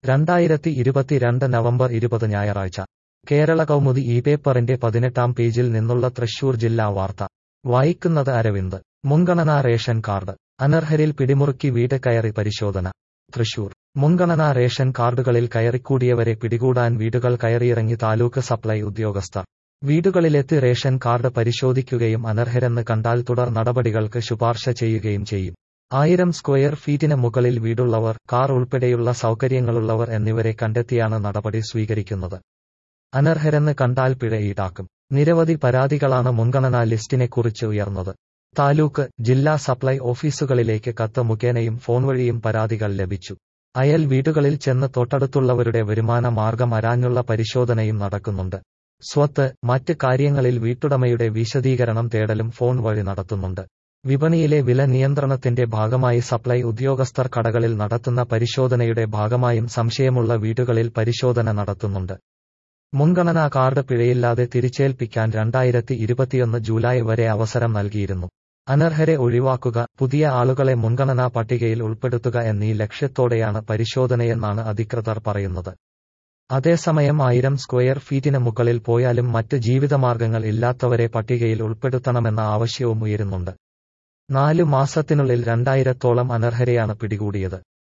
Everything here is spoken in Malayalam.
രണ്ടായിരത്തി ഇരുപത്തിരണ്ട് നവംബർ ഇരുപത് ഞായറാഴ്ച കേരള കൗമുദി ഈ പേപ്പറിന്റെ പതിനെട്ടാം പേജിൽ നിന്നുള്ള തൃശൂർ ജില്ലാ വാർത്ത വായിക്കുന്നത് അരവിന്ദ് മുൻഗണനാ റേഷൻ കാർഡ് അനർഹരിൽ പിടിമുറുക്കി വീട് കയറി പരിശോധന തൃശൂർ മുൻഗണനാ റേഷൻ കാർഡുകളിൽ കയറിക്കൂടിയവരെ പിടികൂടാൻ വീടുകൾ കയറിയിറങ്ങി താലൂക്ക് സപ്ലൈ ഉദ്യോഗസ്ഥർ വീടുകളിലെത്തി റേഷൻ കാർഡ് പരിശോധിക്കുകയും അനർഹരെന്ന് കണ്ടാൽ തുടർ നടപടികൾക്ക് ശുപാർശ ചെയ്യുകയും ചെയ്യും ആയിരം സ്ക്വയർ ഫീറ്റിന് മുകളിൽ വീടുള്ളവർ കാർ ഉൾപ്പെടെയുള്ള സൗകര്യങ്ങളുള്ളവർ എന്നിവരെ കണ്ടെത്തിയാണ് നടപടി സ്വീകരിക്കുന്നത് അനർഹരെന്ന് കണ്ടാൽ പിഴ ഈടാക്കും നിരവധി പരാതികളാണ് മുൻഗണനാ ലിസ്റ്റിനെക്കുറിച്ച് ഉയർന്നത് താലൂക്ക് ജില്ലാ സപ്ലൈ ഓഫീസുകളിലേക്ക് കത്ത് മുഖേനയും ഫോൺ വഴിയും പരാതികൾ ലഭിച്ചു അയൽ വീടുകളിൽ ചെന്ന് തൊട്ടടുത്തുള്ളവരുടെ വരുമാന മാർഗം അരാഞ്ഞുള്ള പരിശോധനയും നടക്കുന്നുണ്ട് സ്വത്ത് മറ്റ് കാര്യങ്ങളിൽ വീട്ടുടമയുടെ വിശദീകരണം തേടലും ഫോൺ വഴി നടത്തുന്നുണ്ട് വിപണിയിലെ വില നിയന്ത്രണത്തിന്റെ ഭാഗമായി സപ്ലൈ ഉദ്യോഗസ്ഥർ കടകളിൽ നടത്തുന്ന പരിശോധനയുടെ ഭാഗമായും സംശയമുള്ള വീടുകളിൽ പരിശോധന നടത്തുന്നുണ്ട് മുൻഗണനാ കാർഡ് പിഴയില്ലാതെ തിരിച്ചേൽപ്പിക്കാൻ രണ്ടായിരത്തി ഇരുപത്തിയൊന്ന് ജൂലൈ വരെ അവസരം നൽകിയിരുന്നു അനർഹരെ ഒഴിവാക്കുക പുതിയ ആളുകളെ മുൻഗണനാ പട്ടികയിൽ ഉൾപ്പെടുത്തുക എന്നീ ലക്ഷ്യത്തോടെയാണ് പരിശോധനയെന്നാണ് അധികൃതർ പറയുന്നത് അതേസമയം ആയിരം സ്ക്വയർ ഫീറ്റിന് മുകളിൽ പോയാലും മറ്റ് ജീവിതമാർഗങ്ങൾ ഇല്ലാത്തവരെ പട്ടികയിൽ ഉൾപ്പെടുത്തണമെന്ന ആവശ്യവും ഉയരുന്നുണ്ട് നാലു മാസത്തിനുള്ളിൽ രണ്ടായിരത്തോളം അനർഹരെയാണ് പിടികൂടിയത്